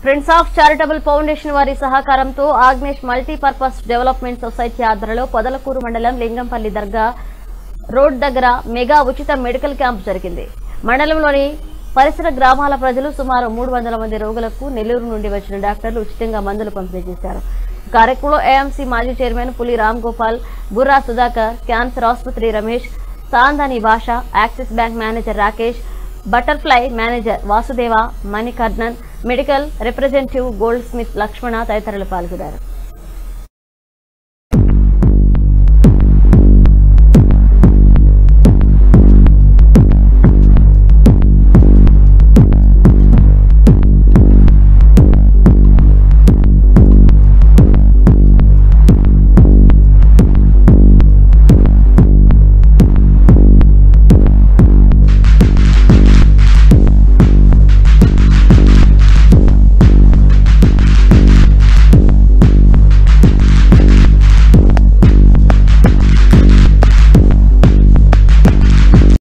friends of charitable foundation వారి సహకారంతో ఆగ్నేష్ multipurpose development society ఆధ్వర్యంలో పొదలకూరు మండలం లింగంపల్లి దర్గా రోడ్ దగ్గర మెగా ఉచిత మెడికల్ క్యాంప్ జరిగింది మండలంలోని పరిసర గ్రామాల ప్రజలు సుమారు మూడు వందల మంది రోగులకు నెల్లూరు నుండి వచ్చిన డాక్టర్లు ఉచితంగా మందులు పంపిణీ చేశారు ఈ కార్యక్రమంలో ఏఎంసీ మాజీ చైర్మన్ పులి రామ్ గోపాల్ బుర్రా సుధాకర్ క్యాన్సర్ ఆసుపత్రి Ramesh Sandani Basha Axis bank manager Rakesh butterfly manager Vasudeva Manikarnan medical representative goldsmith Lakshmana తదితరులు పాల్గొన్నారు